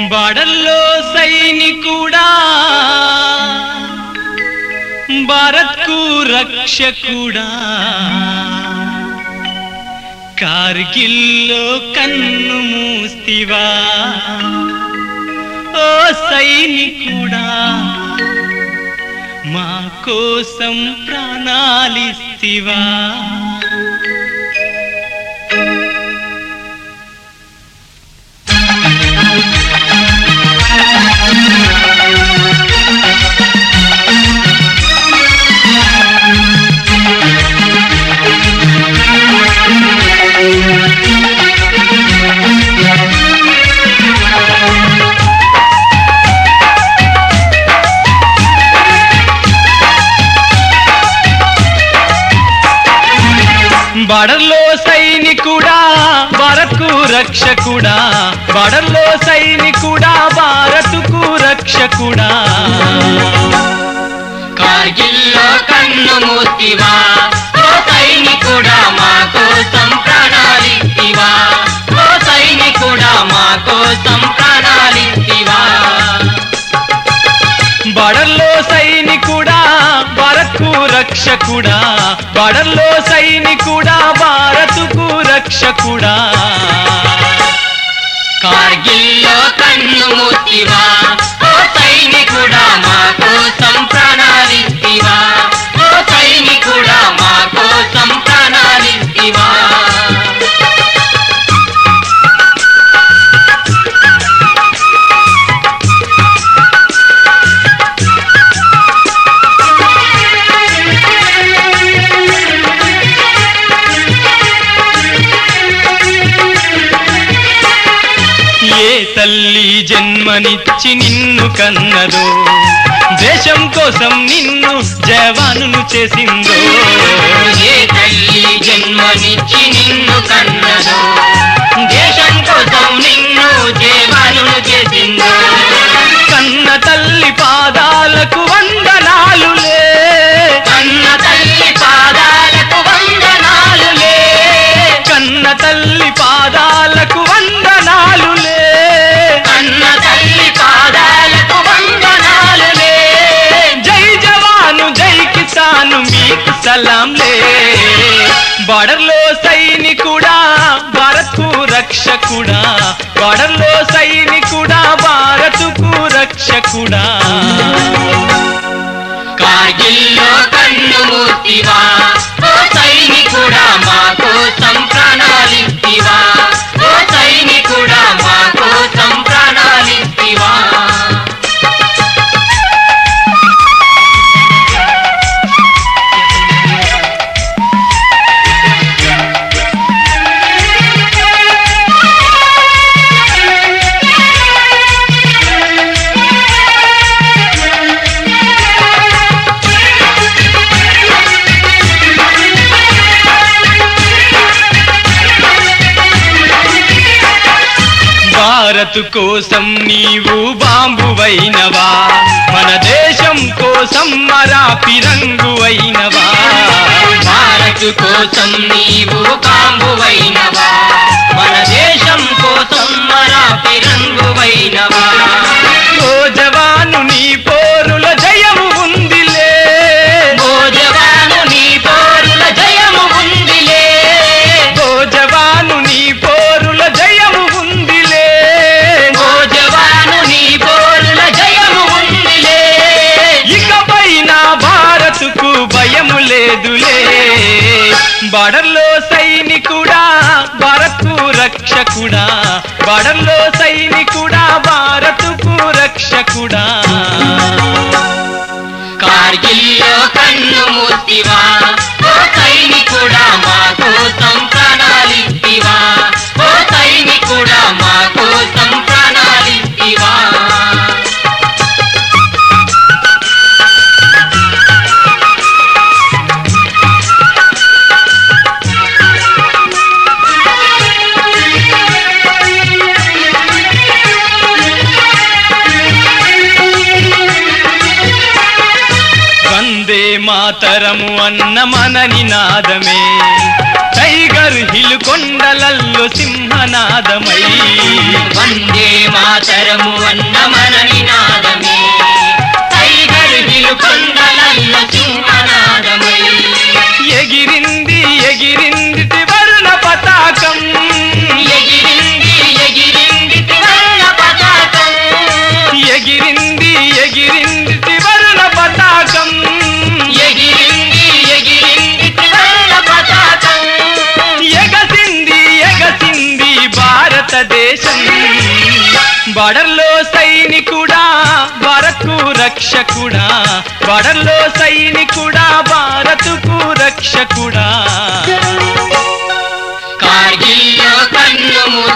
బడల్లో సైనికుడా భారత్కు రక్షకుడా కార్గిల్లో కన్ను మూస్తివా ఓ సైనికుడా మా కోసం ప్రాణాలిస్తివా బడర్లో సైనికుడా భారత్కు రక్షకుడా బడర్లో సైనికుడా భారత్కు రక్షకుడా కార్గిల్లో కన్ను మూస్తివా ఓ సైనికుడా మా కోసం ప్రాణాలిస్తివా ఓ సైనికుడా మా కోసం ప్రాణాలిస్తివా బడర్లో సైనికుడా భారత్కు రక్షకుడా బడర్లో సైనికుడా భారత్కు రక్షకుడా కార్గిల్లో కన్ను మూస్తివా ఓ సైనికుడా మా కోసం ప్రాణాలిస్తివా ఓ సైనికుడా మా కోసం ప్రాణాలిస్తివా ఏ తల్లి జన్మనిచ్చి నిన్ను కన్నదో దేశం కోసం నిన్ను జవానును చేసిందో ఏ తల్లి జన్మనిచ్చి నిన్ను కన్నదో దేశం కోసం నిన్ను జీవాలను చేసిందో కన్న తల్లి పాదాలకు వందనాలులే కన్న తల్లి పాదాలకు వందనాలులే కన్న తల్లి పాదాలకు వందనాలులే కన్న తల్లి పాదాలకు వందనాలులే జై జవాను జై కిసాను మీకు సలాంలే బడర్లో సైనికుడా భారత్కు రక్షకుడా బడర్లో సైనికుడా భారత్కు రక్షకుడా కార్గిల్లో కన్ను మూర్తివా ఓ సైనికుడా మా కోసం ప్రాణాలిస్తివా ఓ సైనికుడా మా కోసం ప్రాణాలిస్తివా భారత్ కోసం నీవు బాంబువైనవా మన దేశం కోసం మరా పిరంగువైనవా భారత్ కోసం నీవు కాంబువైనవా మన దేశం కోసం మన పిరంగువైనవా ఓ జవాను నీ పోరుల జయము ఉందిలే ఓ జవాను నీ పోరుల జయము ఉందిలే ఓ జవాను నీ పోరుల జయము ఉందిలే ఓ జవాను నీ పోరుల జయము ఉందిలే ఇకపై నా భారత్కు భయము లేదులే బడర్లో సైనికుడా భారత్కు రక్షకుడా బడర్లో సైనికుడా భారత్కు రక్షకుడా కార్గిల్లో కన్ను మూర్తివా ఓ సైనికుడా మా కోసం ప్రాణాలిస్తివా ఓ సైనికుడా మా కోసం ప్రాణాలిస్తివా వందే మాతరము అన్న మన నినాదమే దైవ టైగర్ హిల్ కొండలల్లో సింహనాదమై వందే మాతరము అన్న మన నినాదమే టైగర్ హిల్ కొండలల్ల సింహనాదమై ఎగిరింది ఎగిరింది త్రివర్ణ పతాకం ఎగిరింది ఎగిరింది త్రివర్ణ పతాకం ఎగిరింది ఎగిరింది త్రివర్ణ పతాకం ఎగిరింది ఎగిరింది త్రివర్ణ పతాకం ఎగసింది ఎగసింది భారతదేశం బడర్లో సైనికుడా భారత్కు రక్షకుడా బడర్లో సైనికుడా భారత్కు రక్షకుడా కార్గిల్లో కన్ను మూసి